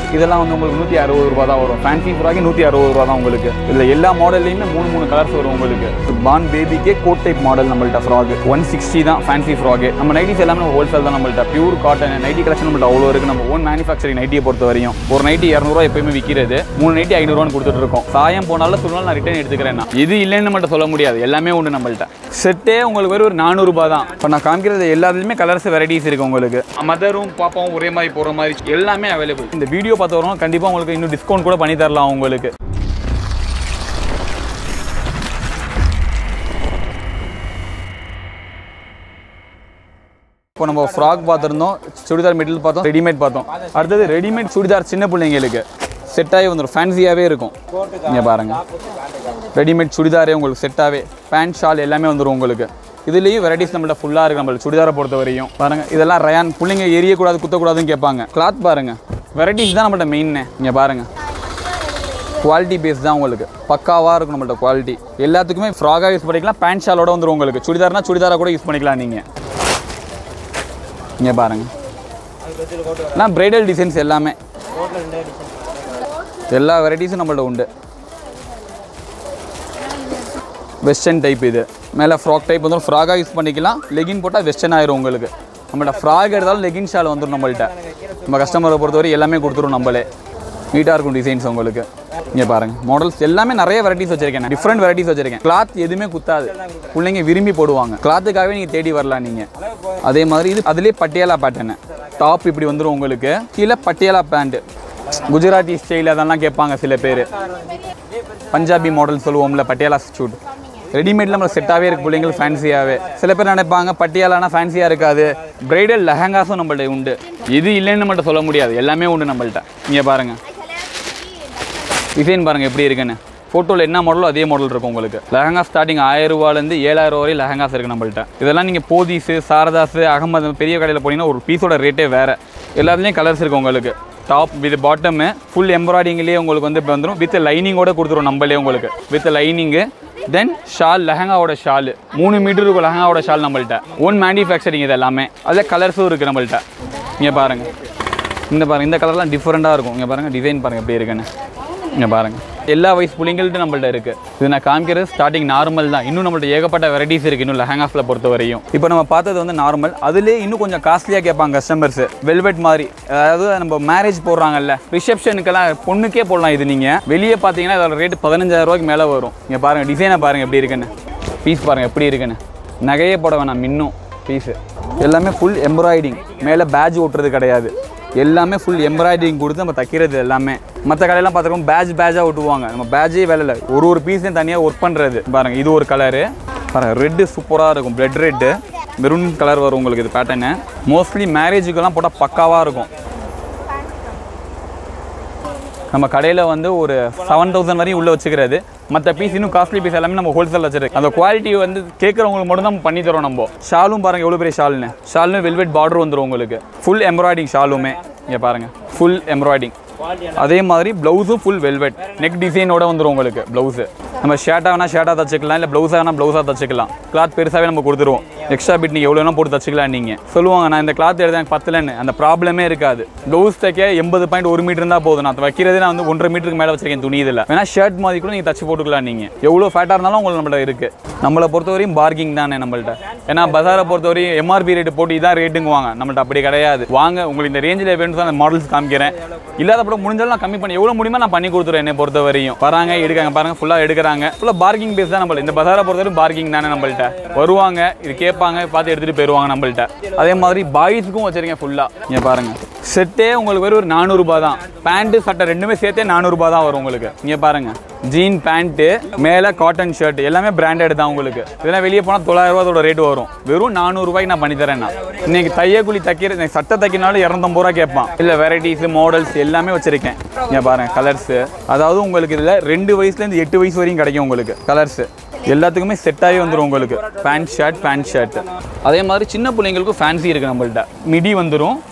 இதெல்லாம் வந்து உங்களுக்கு நூற்றி அறுபது ரூபா தான் வரும் ஃபேன்சி ஃப்ராகே நூற்றி அறுபது ரூபா தான் உங்களுக்கு இதில் எல்லா மாடல்லையுமே மூணு மூணு கலர்ஸ் வரும் உங்களுக்கு பான் பேபிக்கே கோட் டைப் மாடல் நம்மள்ட்ட ஃப்ராக் ஒன் சிக்ஸ்டி தான் ஃபேன்சி ஃப்ராகு நம்ம நைட்டிஸ் எல்லாமே ஹோல்சேல் தான் நம்மள்ட்ட பியூர் காட்டன் நைட்டி கலெக்ஷன் நம்மள்ட்ட அவ்வளோ இருக்குது நம்ம ஓன் மேனுஃபேக்சரிங் நைட்டியை பொறுத்த வரையும் ஒரு நைட்டி இரநூறுவா எப்பயுமே விற்கிறது மூணு நைட்டி ஐநூறுவான்னு கொடுத்துட்டு இருக்கோம் சாயம் போனாலும் சொன்னாலும் நான் ரிட்டர்ன் எடுத்துக்கிறேன் நான். இது இல்லைன்னு நம்மள்ட்ட சொல்ல முடியாது எல்லாமே உண்டு நம்மள்ட்ட செட்டே உங்களுக்கு வெறும் ஒரு நானூறுபா தான் இப்போ நான் காமிக்கிறது எல்லாத்துலேயுமே கலர்ஸ் வெரைட்டிஸ் இருக்குது உங்களுக்கு மதரும் பாப்பாவும் ஒரே மாதிரி போகிற மாதிரி எல்லாமே அவைலபிள் இந்த வீடியோ பார்த்தவங்க கண்டிப்பாக உங்களுக்கு இன்னும் டிஸ்கவுண்ட் கூட பண்ணி தரலாம் உங்களுக்கு இப்போ நம்ம ஃப்ராக் பார்த்துருந்தோம் சுடிதார் மெட்டீரியல் பார்த்தோம் ரெடிமேட் பார்த்தோம் அடுத்தது ரெடிமேட் சுடிதார் சின்ன பிள்ளைங்களுக்கு செட்டாகி வந்துடும் ஃபேன்சியாகவே இருக்கும் இங்கே பாருங்கள் ரெடிமேட் சுடிதாரே உங்களுக்கு செட்டாகவே பேண்ட் ஷால் எல்லாமே வந்துடும் உங்களுக்கு இதுலேயும் வெரைட்டிஸ் நம்மள்ட்ட ஃபுல்லாக இருக்குது நம்மளுக்கு சுடிதாரை பொறுத்த வரையும் பாருங்கள் இதெல்லாம் ரயான் பிள்ளைங்க எரியக்கூடாது குத்தக்கூடாதுன்னு கேட்பாங்க கிளாத் பாருங்கள் வெரைட்டிஸ் தான் நம்மள்ட்ட மெயின்னு இங்கே பாருங்கள் குவாலிட்டி பேஸ் தான் உங்களுக்கு பக்காவாக இருக்கும் நம்மள்ட்ட குவாலிட்டி எல்லாத்துக்குமே ஃப்ராகாக யூஸ் பண்ணிக்கலாம் பேண்ட் ஷாலோட வந்துடும் உங்களுக்கு சுடிதார்னா சுடிதாராக கூட யூஸ் பண்ணிக்கலாம் நீங்கள் இங்கே பாருங்க நான் பிரைடல் டிசைன்ஸ் எல்லாமே எல்லா வெரைட்டிஸும் நம்மள்ட்ட உண்டு வெஸ்டர்ன் டைப் இது மேலே ஃப்ராக் டைப் வந்துடும் ஃப்ராகாக யூஸ் பண்ணிக்கலாம் லெகின் போட்டால் வெஸ்டர்ன் ஆயிரும் உங்களுக்கு நம்மள்ட்ட ஃப்ராக் எடுத்தாலும் லெகின் ஷால் வந்துடும் நம்மள்ட்ட நம்ம கஸ்டமரை பொறுத்தவரை எல்லாமே கொடுத்துரும் நம்மளே நீட்டாக இருக்கும் டிசைன்ஸ் உங்களுக்கு இங்கே பாருங்க மாடல்ஸ் எல்லாமே நிறைய வெரைட்டிஸ் வச்சிருக்கேன் டிஃப்ரெண்ட் வெரைட்டிஸ் வச்சிருக்கேன் கிளாத் எதுவுமே குத்தாது பிள்ளைங்க விரும்பி போடுவாங்க கிளாத்துக்காகவே நீங்கள் தேடி வரலாம் நீங்கள் அதே மாதிரி இது அதுலேயே பட்டியாலா பேட்டர்னு டாப் இப்படி வந்துடும் உங்களுக்கு கீழே பட்டியாலா பேண்ட்டு குஜராத்தி ஸ்டைல் அதெல்லாம் கேட்பாங்க சில பேர் பஞ்சாபி மாடல் சொல்லுவோம்ல பட்டியாலா சூட் ரெடிமேட்ல நம்ம செட்டாகவே இருக்கு பிள்ளைங்களுக்கு ஃபேன்சியாகவே சில பேர் நினைப்பாங்க பட்டியாலானா ஃபேன்சியாக இருக்காது பிரைடல் லெஹங்காஸும் நம்மள்ட்ட உண்டு இது இல்லைன்னு நம்மள்ட்ட சொல்ல முடியாது எல்லாமே உண்டு நம்மள்ட்ட இங்கே பாருங்க டிசைன் பாருங்க எப்படி இருக்குன்னு ஃபோட்டோவில் என்ன மாடலோ அதே மாடல் இருக்கும் உங்களுக்கு லெஹங்கா ஸ்டார்டிங் ஆயிரம் ரூபாலேருந்து ஏழாயிரம் ரூபா வரை லெஹங்காஸ் இருக்குது நம்மள்ட்ட இதெல்லாம் நீங்கள் போதீஸு சாரதாஸு அகமது பெரிய கடையில் போனீங்கன்னா ஒரு பீஸோட ரேட்டே வேறு எல்லாத்துலேயும் கலர்ஸ் இருக்குது உங்களுக்கு டாப் வித் பாட்டமு ஃபுல் எம்ப்ராய்டிங்லேயே உங்களுக்கு வந்து இப்போ வந்துடும் வித் லைனிங்கோட கொடுத்துரும் நம்மளே உங்களுக்கு வித் லைனிங்கு தென் ஷால் லெஹங்காவோட ஷால் மூணு மீட்டர் இருக்கும் லெஹங்காவோட ஷால் நம்மள்ட்ட ஓன் மேனுஃபேக்சரிங் இது எல்லாமே அதில் கலர்ஸும் இருக்குது நம்மள்ட்ட இங்கே பாருங்கள் இந்த பாருங்க இந்த கலர்லாம் டிஃப்ரெண்ட்டாக இருக்கும் இங்கே பாருங்கள் டிசைன் பாருங்கள் எப்படி இருக்குன்னு இங்கே பாருங்கள் எல்லா வயசு புள்ளிங்கள்ட்ட நம்மள்ட்ட இருக்குது இது நான் காமிக்கிறது ஸ்டார்டிங் நார்மல் தான் இன்னும் நம்மள்ட்ட ஏகப்பட்ட வெரைட்டிஸ் இருக்குது இன்னும் லெஹங்காஸில் பொறுத்த வரையும் இப்போ நம்ம பார்த்தது வந்து நார்மல் அதுலேயே இன்னும் கொஞ்சம் காஸ்ட்லியாக கேட்பாங்க கஸ்டமர்ஸ் வெல்வெட் மாதிரி அதாவது நம்ம மேரேஜ் போடுறாங்கல்ல ரிசப்ஷனுக்கெல்லாம் பொண்ணுக்கே போடலாம் இது நீங்கள் வெளியே பார்த்தீங்கன்னா இதோட ரேட் பதினஞ்சாயிரம் ரூபாய்க்கு மேலே வரும் இங்கே பாருங்கள் டிசைனை பாருங்கள் எப்படி இருக்குன்னு பீஸ் பாருங்கள் எப்படி இருக்குன்னு நகையே போட வேணாம் மின்னும் பீஸு எல்லாமே ஃபுல் எம்ப்ராய்டிங் மேலே பேட்ச் ஓட்டுறது கிடையாது எல்லாமே ஃபுல் எம்ப்ராய்டிங் கொடுத்து நம்ம தைக்கிறது எல்லாமே மற்ற கடையெல்லாம் பார்த்துருக்கோம் பேட்ச் பேட்சாக ஒட்டுவாங்க நம்ம பேட்சே வேலை இல்லை ஒரு ஒரு பீஸையும் தனியாக ஒர்க் பண்ணுறது பாருங்கள் இது ஒரு கலரு பாருங்கள் ரெட்டு சூப்பராக இருக்கும் பிளட் ரெட்டு மெரூன் கலர் வரும் உங்களுக்கு இது பேட்டர்னு மோஸ்ட்லி மேரேஜுக்கெல்லாம் போட்டால் பக்காவாக இருக்கும் நம்ம கடையில் வந்து ஒரு செவன் தௌசண்ட் வரையும் உள்ளே வச்சுக்கிறது மற்ற பீஸ் இன்னும் காஸ்ட்லி பீஸ் எல்லாமே நம்ம ஹோல்சேல் வச்சிருக்கு அந்த குவாலிட்டி வந்து கேட்குறவங்களுக்கு மட்டும் தான் நம்ம பண்ணி தரோம் நம்ம ஷாலும் பாருங்கள் எவ்வளோ பெரிய ஷால்னு ஷால்னு வெல்வெட் பார்டர் வந்துடும் உங்களுக்கு ஃபுல் எம்ப்ராய்டிங் ஷாலுமே இங்கே பாருங்கள் ஃபுல் எம்ப்ராய்டிங் அதே மாதிரி ப்ளவுஸும் ஃபுல் வெல்வெட் நெக் டிசைனோட வந்துடும் உங்களுக்கு ப்ளவுஸு நம்ம ஷர்ட்டாக வேணால் ஷர்ட்டாக தச்சுக்கலாம் இல்லை ப்ளவுஸாக வேணால் ப்ளவுஸாக தச்சுக்கலாம் கிளாத் பெருசாகவே நம்ம கொடுத்துருவோம் எக்ஸ்ட்ரா பிட் நீங்கள் எவ்வளோ வேணால் போட்டு தச்சுக்கலாம் நீங்கள் சொல்லுவாங்க நான் இந்த கிளாத் எடுத்து எனக்கு பத்தலன்னு அந்த ப்ராப்ளமே இருக்காது ப்ளவுஸ் தைக்க எண்பது பாயிண்ட் ஒரு மீட்டர் இருந்தால் போதும் நான் வைக்கிறதே நான் வந்து ஒன்றரை மீட்டருக்கு மேலே வச்சிருக்கேன் துணி இதில் வேணா ஷர்ட் மாதிரி கூட நீங்கள் தச்சு போட்டுக்கலாம் நீங்கள் எவ்வளோ ஃபேட்டாக இருந்தாலும் உங்களுக்கு நம்மள்ட்ட இருக்குது நம்மளை பொறுத்தவரையும் பார்கிங் தானே நம்மள்ட்ட ஏன்னா பஜாரை பொறுத்தவரையும் எம்ஆர்பி ரேட்டு போட்டு இதான் ரேட்டுங்குவாங்க நம்மள்ட்ட அப்படி கிடையாது வாங்க உங்களுக்கு இந்த ரேஞ்சில் வேணும் அந்த மாடல்ஸ் காமிக்கிறேன் இல்லாத படம் முடிஞ்சாலும் நான் கம்மி பண்ணி எவ்வளோ முடியுமோ நான் பண்ணி கொடுத்துருவேன் என்னை பொறுத்த வரையும் வராங்க எடுக்காங்க பாருங்க ஃபுல்லாக எடுக்கிறாங்க ஃபுல்லாக பார்க்கிங் பேஸ் தான் நம்மள்ட்ட இந்த பஜாரை பொறுத்தவரையும் பார்க்கிங் தானே நம்மள்ட்ட வருவாங்க இது கேட்பாங்க பார்த்து எடுத்துகிட்டு போயிடுவாங்க நம்மள்ட்ட அதே மாதிரி பாய்ஸுக்கும் வச்சிருக்கேன் ஃபுல்லாக இங்கே பாருங்க செட்டே உங்களுக்கு வெறும் ஒரு நானூறுபா தான் பேண்ட்டு சட்டை ரெண்டுமே சேர்த்தே நானூறுபா தான் வரும் உங்களுக்கு இங்கே பாருங்க ஜீன் பேண்ட்டு மேலே காட்டன் ஷர்ட் எல்லாமே பிராண்டட் தான் உங்களுக்கு இதெல்லாம் வெளியே போனால் தொள்ளாயிரம் ரூபாயோட ரேட் வரும் வெறும் நானூறுபாய்க்கு நான் பண்ணி தரேன் நான் இன்னைக்கு தையக்கூலி தைக்கிற இன்னைக்கு சட்டை தைக்கினாலும் இரநூத்தம்பது ரூபா கேட்பான் இல்லை வெரைட்டிஸ் மாடல்ஸ் எல்லாமே வச்சிருக்கேன் இங்கே பாருங்க கலர்ஸு அதாவது உங்களுக்கு இதில் ரெண்டு வயசுலேருந்து எட்டு வயசு வரையும் கிடைக்கும் உங்களுக்கு கலர்ஸு எல்லாத்துக்குமே செட்டாகவே வந்துடும் உங்களுக்கு பேண்ட் ஷர்ட் பேண்ட் ஷர்ட் அதே மாதிரி சின்ன பிள்ளைங்களுக்கும் ஃபேன்சி இருக்குது நம்மள்ட்ட மிடி வந்துடும்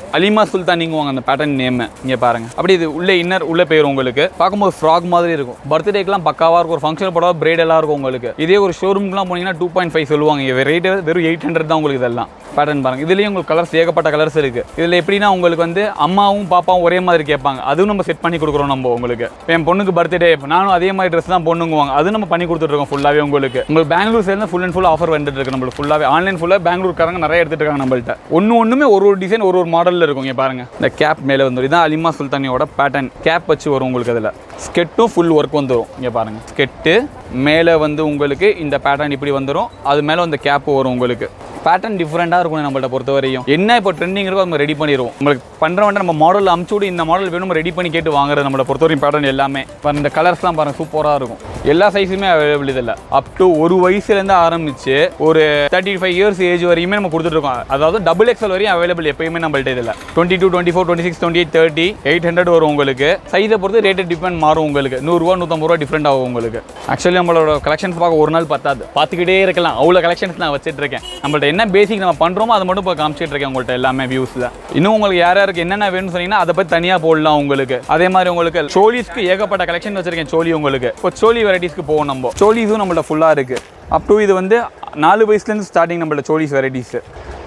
அலிமா சுல்தானிங்குவாங்க அந்த பேட்டர்ன் நேம் இங்கே பாருங்க அப்படி இது உள்ள இன்னர் உள்ள போயிரும் உங்களுக்கு பார்க்கும்போது ஃப்ராக் மாதிரி இருக்கும் பர்த்டேக்கெலாம் பக்காவாக இருக்கும் ஒரு ஃபங்க்ஷன் போட பிரைட் எல்லாம் இருக்கும் உங்களுக்கு இதே ஒரு ஷோரூம்க்குலாம் போனீங்கன்னா டூ பாயிண்ட் ஃபைவ் சொல்லுவாங்க இங்கே ரேட் வெறும் எயிட் ஹண்ட்ரட் தான் உங்களுக்கு இதெல்லாம் பேட்டர்ன் பாருங்க இதுலேயும் உங்களுக்கு கலர்ஸ் ஏகப்பட்ட கலர்ஸ் இருக்கு இதில் எப்படின்னா உங்களுக்கு வந்து அம்மாவும் பாப்பாவும் ஒரே மாதிரி கேட்பாங்க அதுவும் நம்ம செட் பண்ணி கொடுக்குறோம் நம்ம உங்களுக்கு இப்ப என் பொண்ணுக்கு பர்த்டே நானும் அதே மாதிரி ட்ரெஸ் தான் பொண்ணுங்குவாங்க அது நம்ம பண்ணி கொடுத்துட்ருக்கோம் ஃபுல்லாகவே உங்களுக்கு உங்களுக்கு பெங்களூர் சைடில் ஃபுல் அண்ட் ஃபுல் ஆஃபர் வந்துட்டு இருக்கு நம்மளுக்கு ஃபுல்லாகவே ஆன்லைன் ஃபுல்லாக பெங்களூர்காரங்க நிறைய எடுத்துட்டு இருக்காங்க நம்மள்ட்ட ஒன்று ஒன்றுமே ஒரு ஒரு டிசைன் ஒரு ஒரு மாடலில் இருக்கும் இங்கே பாருங்க இந்த கேப் மேலே வந்துடும் இதான் அலிமா சுல்தானியோட பேட்டர்ன் கேப் வச்சு வரும் உங்களுக்கு அதில் ஸ்கெட்டும் ஃபுல் ஒர்க் வந்துடும் இங்கே பாருங்க ஸ்கெட்டு மேலே வந்து உங்களுக்கு இந்த பேட்டர்ன் இப்படி வந்துடும் அது மேலே அந்த கேப் வரும் உங்களுக்கு பேட்டர்ன் டிஃப்ரெண்ட்டாக இருக்கும் நம்மள்ட்ட பொறுத்த வரையும் என்ன இப்போ ட்ரெண்டிங் இருக்கோ நம்ம ரெடி பண்ணிடுவோம் உங்களுக்கு பண்ணுறவன்ட்ட நம்ம மாடல் அமுச்சு விடு இந்த மாடல் வேணும் ரெடி பண்ணி கேட்டு வாங்குறது நம்மளை பொறுத்த வரையும் பேட்டர்ன் எல்லாமே பாருங்க இந்த கலர்ஸ்லாம் பாருங்க சூப்பராக இருக்கும் எல்லா சைஸுமே அவைலபிள் இதில் அப் டு ஒரு வயசுலேருந்து ஆரம்பிச்சு ஒரு தேர்ட்டி ஃபைவ் இயர்ஸ் ஏஜ் வரையுமே நம்ம கொடுத்துட்ருக்கோம் அதாவது டபுள் எக்ஸல் வரையும் அவைலபிள் எப்பயுமே நம்மள்ட்ட இதில் twenty two twenty four twenty six twenty eight thirty eight hundred வரும் உங்களுக்கு சைஸை பொறுத்து ரேட்டு டிபெண்ட் மாறும் உங்களுக்கு நூறுரூவா நூற்றம்பது ரூபா டிஃப்ரெண்ட் ஆகும் உங்களுக்கு ஆக்சுவலி நம்மளோட கலெக்ஷன்ஸ் பார்க்க ஒரு நாள் பத்தாது பார்த்துக்கிட்டே இருக்கலாம் அவ்வளோ கலெக்ஷன்ஸ் நான் வச்சுட்டு இருக்கேன் நம்மள்ட்ட என்ன பேசிக் நம்ம பண்ணுறோமோ அதை மட்டும் இப்போ காமிச்சிட்டு இருக்கேன் உங்கள்கிட்ட எல்லாமே வியூஸில் இன்னும் உங்களுக்கு யார் யாருக்கு என்னென்ன வேணும்னு சொன்னீங்கன்னா அதை பற்றி தனியாக போடலாம் உங்களுக்கு அதே மாதிரி உங்களுக்கு சோலிஸ்க்கு ஏகப்பட்ட கலெக்ஷன் வச்சிருக்கேன் சோலி உங்களுக்கு இப்போ சோலி வெரைட்டிஸ்க்கு போவோம் நம்ம சோலிஸும் நம்மள்ட்ட ஃபுல்லாக இருக்குது அப் டு இது வந்து நாலு வயசுலேருந்து ஸ்டார்டிங் நம்மள்ட்ட சோலிஸ் வெரைட்டிஸு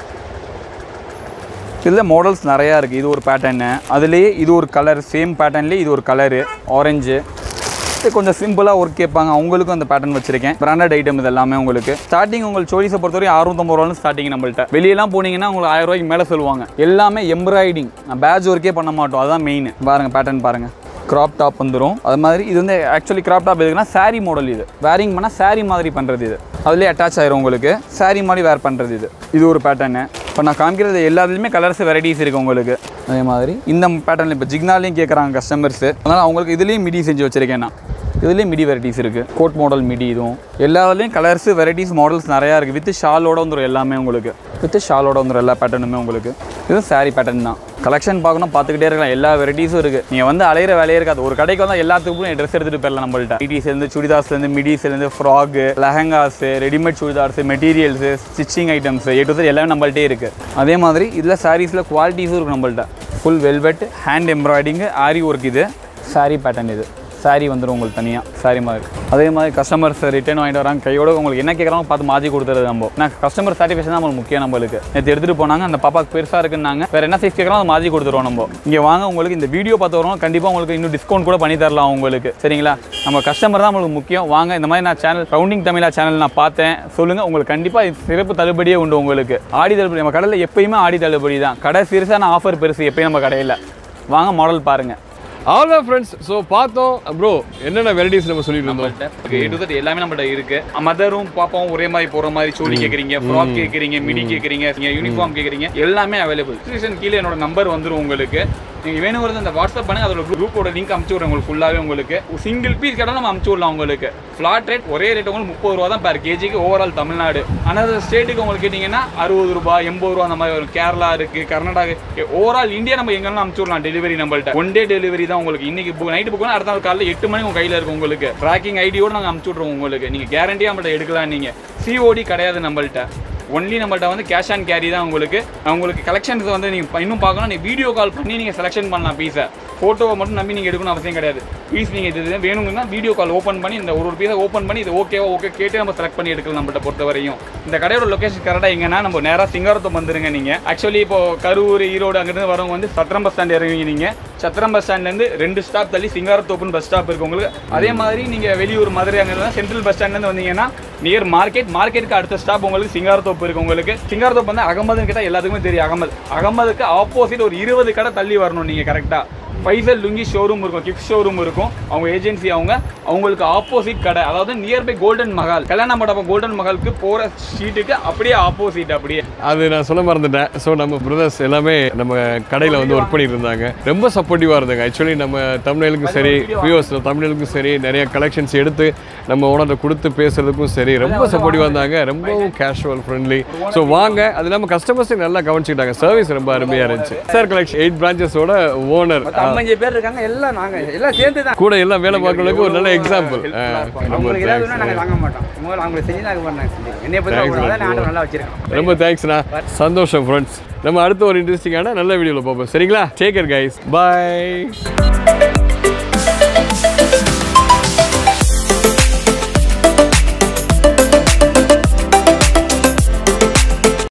இதில் மாடல்ஸ் நிறையா இருக்குது இது ஒரு பேட்டர்னு அதுலேயே இது ஒரு கலர் சேம் பேட்டர்ன்லேயே இது ஒரு கலரு ஆரஞ்சு இது கொஞ்சம் சிம்பிளாக ஒர்க் கேட்பாங்க அவங்களுக்கும் அந்த பேட்டர்ன் வச்சிருக்கேன் பிராண்டட் ஐட்டம் இது எல்லாமே உங்களுக்கு ஸ்டார்டிங் உங்களுக்கு சோலிஸை பொறுத்தவரை அறுநூத்தம்பது ரூபான்னு ஸ்டார்டிங் நம்மள்ட்ட வெளியெல்லாம் போனீங்கன்னா உங்களுக்கு ஆயிரம் ரூபாய்க்கு மேலே சொல்லுவாங்க எல்லாமே எம்ப்ராய்டிங் பேட்ச் ஒர்க்கே பண்ண மாட்டோம் அதுதான் மெயின் பாருங்கள் பேட்டர்ன் பாருங்கள் கிராப் டாப் வந்துடும் அது மாதிரி இது வந்து ஆக்சுவலி கிராப் டாப் எதுக்குன்னா saree மாடல் இது வேரிங் பண்ணால் saree மாதிரி பண்ணுறது இது அதுலேயே அட்டாச் ஆயிரும் உங்களுக்கு saree மாதிரி வேர் பண்ணுறது இது இது ஒரு பேட்டர்னு இப்போ நான் காமிக்கிறது எல்லாத்துலேயுமே கலர்ஸ் வெரைட்டிஸ் இருக்குது உங்களுக்கு அதே மாதிரி இந்த பேட்டர்னில் இப்போ ஜிக்னாலையும் கேட்குறாங்க கஸ்டமர்ஸ் அதனால் அவங்களுக்கு இதுலேயும் மிடி செஞ்சு வச்சுருக்கேன் நான் இதுலேயும் மிடி வெரைட்டிஸ் இருக்குது கோட் மாடல் மிடி இதுவும் எல்லாத்துலேயும் கலர்ஸ் வெரைட்டிஸ் மாடல்ஸ் நிறையா இருக்குது வித் ஷாலோட வந்துடும் எல்லாமே உங்களுக்கு வித் ஷாலோட வந்துடும் எல்லா பேட்டர்னுமே உங்களுக்கு இது saree பேட்டர்ன் தான் கலெக்ஷன் பார்க்கணும் பார்த்துக்கிட்டே இருக்கலாம் எல்லா வெரைட்டிஸும் இருக்குது நீங்கள் வந்து அலையிற வேலையே இருக்காது ஒரு கடைக்கு வந்தால் எல்லாத்துக்கும் ட்ரெஸ் எடுத்துகிட்டு போயிடலாம் நம்மள்ட்ட ஐடிஸ்லேருந்து சுடிதார்ஸ்லேருந்து மிடிஸ்லேருந்து ஃப்ராகு லெஹங்காஸு ரெடிமேட் சுடிதார்ஸ் மெட்டீரியல்ஸு ஸ்டிச்சிங் ஐட்டம்ஸ் ஏ டு எல்லாமே நம்மள்ட்டே இருக்குது அதே மாதிரி இதில் சாரீஸில் குவாலிட்டிஸும் இருக்குது நம்மள்ட்ட ஃபுல் வெல்வெட் ஹேண்ட் எம்ப்ராய்டிங்கு ஆரி ஒர்க் இது saree பேட்டர்ன் இது saree வந்துடும் உங்களுக்கு தனியாக saree மாதிரி அதே மாதிரி கஸ்டமர்ஸ் ரிட்டர்ன் வாங்கிட்டு வராங்க கையோட உங்களுக்கு என்ன கேட்குறாங்க பார்த்து மாற்றி கொடுத்துறது நம்ம நான் கஸ்டமர் சாட்டிஸ்ஃபேக்ஷன் தான் நம்மளுக்கு முக்கியம் நம்மளுக்கு நேற்று எடுத்துகிட்டு போனாங்க அந்த பாப்பாக்கு பெருசாக இருக்குன்னாங்க வேறு என்ன சைஸ் கேட்குறாங்க அதை மாற்றி கொடுத்துருவோம் நம்ம இங்கே வாங்க உங்களுக்கு இந்த வீடியோ பார்த்து வரவங்க கண்டிப்பாக உங்களுக்கு இன்னும் டிஸ்கவுண்ட் கூட பண்ணி தரலாம் உங்களுக்கு சரிங்களா நம்ம கஸ்டமர் தான் நம்மளுக்கு முக்கியம் வாங்க இந்த மாதிரி நான் சேனல் ரவுண்டிங் தமிழா சேனல் நான் பார்த்தேன் சொல்லுங்கள் உங்களுக்கு கண்டிப்பாக சிறப்பு தள்ளுபடியே உண்டு உங்களுக்கு ஆடி தள்ளுபடி நம்ம கடையில் எப்பயுமே ஆடி தள்ளுபடி தான் கடை சிறுசான ஆஃபர் பெருசு எப்பயும் நம்ம கடையில் வாங்க மாடல் பாருங்கள் அவ்வளோ ஃப்ரெண்ட்ஸ் ஸோ பார்த்தோம் ப்ரோ என்னென்ன வெரைட்டிஸ் நம்ம சொல்லிட்டு இருந்தோம் ஏ டு Z எல்லாமே நம்மள்ட்ட இருக்கு மதரும் பாப்பாவும் ஒரே மாதிரி போற மாதிரி சோலி கேக்குறீங்க ஃப்ராக் கேக்குறீங்க மிடி கேக்குறீங்க நீங்க யூனிஃபார்ம் கேக்குறீங்க எல்லாமே அவைலபிள் டிஸ்கிரிப்ஷன் கீழே என்னோட நம்பர் வந்துரும் உங்களுக்கு நீங்க வேணுங்கிறது அந்த வாட்ஸ்அப் பண்ணுங்க அதோட குரூப்போட லிங்க் அமுச்சு விடுறேன் உங்களுக்கு ஃபுல்லாவே உங்களுக்கு சிங்கிள் பீஸ் கேட்டாலும் நம்ம அமுச்சு விடலாம் உங்களுக்கு ஃபிளாட் ரேட் ஒரே ரேட் உங்களுக்கு முப்பது ரூபா தான் per கேஜிக்கு ஓவரால் தமிழ்நாடு ஆனால் ஸ்டேட்டுக்கு உங்களுக்கு கேட்டிங்கன்னா அறுபது ரூபாய் எண்பது ரூபா அந்த மாதிரி வரும் கேரளா இருக்கு கர்நாடகா ஓவரால் இந்தியா நம்ம எங்கெல்லாம் அமுச்சு விடலாம் டெலிவரி நம்மள்ட்ட ஒன் டே டெலிவரி தான் உங்களுக்கு இன்னைக்கு புக் நைட்டு புக் அடுத்த நாள் காலையில் எட்டு மணி உங்க கையில் இருக்கும் உங்களுக்கு ட்ராக்கிங் ஐடியோட நாங்கள் அமுச்சு விட்ருவோம் உங்களுக்கு நீங்கள் கேரண்டியாக நம்மள்ட்ட எடுக்கலாம் நீங்கள் சிஓடி கிடையாது நம்மள்ட்ட ஒன்லி நம்மள்ட்ட வந்து கேஷ் ஆன் கேரி தான் உங்களுக்கு உங்களுக்கு கலெக்ஷன்ஸ் வந்து நீங்கள் இன்னும் பார்க்கணும் நீங்கள் வீடியோ கால் பண்ணி நீங்கள் செலெக்ஷன் பண்ணலாம் பீஸை ஃபோட்டோவை மட்டும் நம்பி நீங்கள் எடுக்கணும் அவசியம் கிடையாது பீஸ் நீங்கள் இது வேணுங்கன்னா வீடியோ கால் ஓப்பன் பண்ணி இந்த ஒரு ஒரு பீஸை ஓப்பன் பண்ணி இது ஓகேவா ஓகே கேட்டு நம்ம செலக்ட் பண்ணி எடுக்கலாம் நம்மள்ட்ட பொறுத்த வரையும் இந்த கடையோட லொகேஷன் கரெக்டாக எங்கன்னா நம்ம நேராக சிங்காரத்தம் வந்துருங்க நீங்கள் ஆக்சுவலி இப்போ கரூர் ஈரோடு அங்கிருந்து வரவங்க வந்து சத்திரம் பஸ் ஸ்டாண்ட் இறங்குவீங்க நீங்கள் சத்திரம் பஸ் ஸ்டாண்ட்லேருந்து ரெண்டு ஸ்டாப் தள்ளி சிங்காரத்தோப்புன்னு பஸ் ஸ்டாப் இருக்கு உங்களுக்கு அதே மாதிரி நீங்கள் வெளியூர் மதுரை அங்கே சென்ட்ரல் பஸ் ஸ்டாண்ட்லேருந்து வந்தீங்கன்னா நியர் மார்க்கெட் மார்க்கெட்டுக்கு அடுத்த ஸ்டாப் உங்களுக்கு சிங்காரத்தோப்பு இருக்கு உங்களுக்கு சிங்காரத்தோப்பு வந்து அகமதுன்னு கேட்டால் எல்லாத்துக்குமே தெரியும் அகமது அகமதுக்கு ஆப்போசிட் ஒரு இருபது கடை தள்ளி வரணும் நீங்கள் கரெக்டாக ஃபைசல் லுங்கி ஷோரூம் இருக்கும் கிஃப்ட் ஷோரூம் இருக்கும் அவங்க ஏஜென்சி அவங்க அவங்களுக்கு ஆப்போசிட் கடை அதாவது நியர்பை கோல்டன் மஹால் கல்யாண மண்டபம் கோல்டன் மஹாலுக்கு போகிற ஸ்ட்ரீட்டுக்கு அப்படியே ஆப்போசிட் அப்படியே அது நான் சொல்ல மறந்துட்டேன் ஸோ நம்ம பிரதர்ஸ் எல்லாமே நம்ம கடையில் வந்து ஒர்க் பண்ணிட்டு இருந்தாங்க ரொம்ப சப்போர்ட்டிவாக இருந்தாங்க ஆக்சுவலி நம்ம தமிழ்களுக்கும் சரி வியூவர்ஸ் தமிழ்களுக்கும் சரி நிறைய கலெக்ஷன்ஸ் எடுத்து நம்ம ஓனர்கிட்ட கொடுத்து பேசுறதுக்கும் சரி ரொம்ப சப்போர்ட்டிவாக இருந்தாங்க ரொம்பவும் கேஷுவல் ஃப்ரெண்ட்லி ஸோ வாங்க அது இல்லாமல் கஸ்டமர்ஸை நல்லா கவனிச்சுக்கிட்டாங்க சர்வீஸ் ரொம்ப அருமையாக இருந்துச்சு சார் கலெக்ஷன் எயிட் பிரான்ச்சஸோட ஓனர் ஐம்பஞ்சு பேர் இருக்காங்க எல்லாம் நாங்க எல்லாம் சேர்ந்து தான் கூட எல்லாம் வேலை பார்க்கறவங்களுக்கு ஒரு நல்ல எக்ஸாம்பிள் நம்ம அவங்களுக்கு ஏதாவது thanks. நாங்கள் வாங்க மாட்டோம் முதல்ல அவங்களுக்கு செஞ்சு தான் நாங்கள் செஞ்சுருக்கோம் என்னை பற்றி நான் ஆண்டவர் நல்லா வச்சிருக்கேன் ரொம்ப தேங்க்ஸ்ண்ணா சந்தோஷம் ஃப்ரெண்ட்ஸ் நம்ம அடுத்த ஒரு இன்ட்ரெஸ்டிங்கான நல்ல வீடியோவில் பார்ப்போம் சரிங்களா டேக் கேர் கைஸ் பாய்